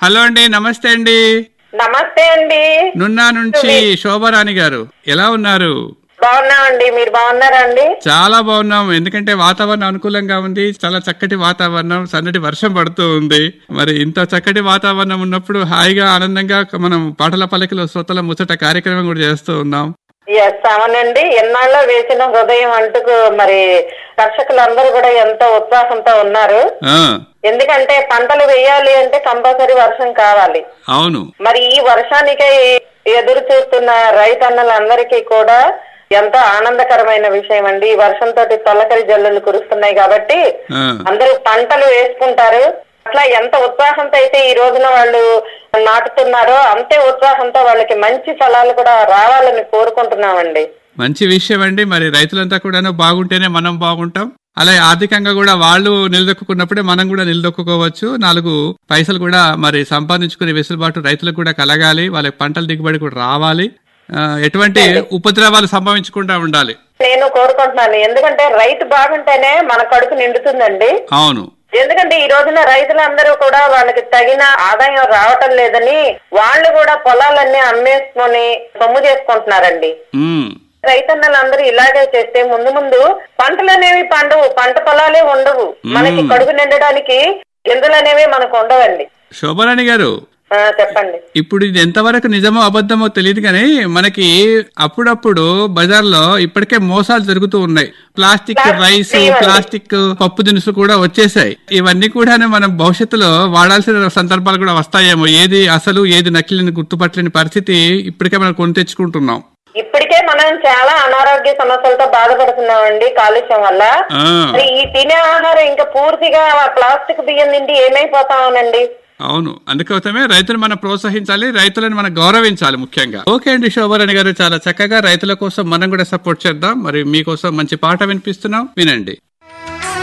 Hello అండి నమస్తే అండి నమస్తే అండి నున్నా నుంచి శోభారాణి గారు ఎలా ఉన్నారు బాగున్నామండి మీరు బాగున్నారా అండి చాలా బాగున్నాం ఎందుకంటే వాతావరణం అనుకూలంగా ఉంది చాలా చక్కటి వాతావరణం సన్నటి వర్షం పడుతూ ఉంది మరి ఇంత చక్కటి వాతావరణం ఉన్నప్పుడు హాయిగా ఆనందంగా మనం పాటల పల్లకిలో శ్రోతల ముచ్చట కార్యక్రమం కూడా చేస్తూ ఉన్నాం ఎస్ అవునండి ఎన్నాళ్ళో వేసిన హృదయం అంటూ మరి కర్షకులందరూ కూడా ఎంతో ఉత్సాహంతో ఉన్నారు ఆ ఎందుకంటే పంటలు వేయాలి అంటే కంపల్సరీ వర్షం కావాలి అవును మరి ఈ వర్షానికై ఎదురు చూస్తున్న రైతన్నలందరికీ కూడా ఎంతో ఆనందకరమైన విషయం అండి ఈ వర్షంతో తొలకరి జల్లులు కురుస్తున్నాయి కాబట్టి ఆ, అందరూ పంటలు వేసుకుంటారు అట్లా ఎంత ఉత్సాహంతో అయితే ఈ రోజున వాళ్ళు నాటుతున్నారో అంతే ఉత్సాహంతో వాళ్ళకి మంచి ఫలాలు కూడా రావాలని కోరుకుంటున్నామండి మంచి విషయం అండి మరి రైతులంతా కూడాను బాగుంటేనే మనం బాగుంటాం అలాగే ఆర్థికంగా కూడా వాళ్ళు నిలదొక్కున్నప్పుడే మనం కూడా నిలదొక్కుకోవచ్చు నాలుగు పైసలు కూడా మరి సంపాదించుకునే వెసులుబాటు రైతులకు కూడా కలగాలి వాళ్ళ పంటల దిగుబడి కూడా రావాలి ఆ, ఎటువంటి ఉపద్రవాలు సంభవించకుండా ఉండాలి నేను కోరుకుంటున్నాను ఎందుకంటే రైతు బాగుంటేనే మన కడుపు నిండుతుందండి అవును ఎందుకంటే ఈ రోజున రైతులందరూ కూడా వాళ్ళకి తగిన ఆదాయం రావటం లేదని వాళ్ళు కూడా పొలాలన్నీ అమ్మేసుకొని సొమ్ము చేసుకుంటున్నారండి ఉమ్, రైతన్నలందరూ ఇలాగే చేస్తే ముందు ముందు పంటలు అనేవి పండవు పంట పొలాలే ఉండవు మనకి కడుపు నిండడానికి గింజలు అనేవి మనకు ఉండవండి శోభరాణి గారు ఆ, చెప్పండి ఇప్పుడు ఇది ఎంతవరకు నిజమో అబద్ధమో తెలియదు కానీ మనకి అప్పుడప్పుడు బజార్లో ఇప్పటికే మోసాలు జరుగుతూ ఉన్నాయి ప్లాస్టిక్ ప్లాస్టిక్ రైస్ ఇవ్వండి. ప్లాస్టిక్ పప్పు దినుసులు కూడా వచ్చేసాయి ఇవన్నీ కూడా మనం భవిష్యత్తులో వాడాల్సిన సందర్భాలు కూడా వస్తాయేమో ఏది అసలు ఏది నకిలీని గుర్తుపట్టలేని పరిస్థితి ఇప్పటికే మనం కొని తెచ్చుకుంటున్నాం ఇప్పటికే మనం చాలా అనారోగ్య సమస్యలతో బాధపడుతున్నామండి కాలుష్యం వల్ల ఆ, మరి ఈ తినే ఆహారం ఇంకా పూర్తిగా ప్లాస్టిక్ బియ్యం తిండి ఏమైపోతామోనండి అవును అందుకోసమే రైతులు మనం ప్రోత్సహించాలి రైతులను మనం గౌరవించాలి ముఖ్యంగా ఓకే అండి శోభరాణి గారు చాలా చక్కగా రైతుల కోసం మనం కూడా సపోర్ట్ చేద్దాం మరి మీకోసం మంచి పాట వినిపిస్తున్నాం వినండి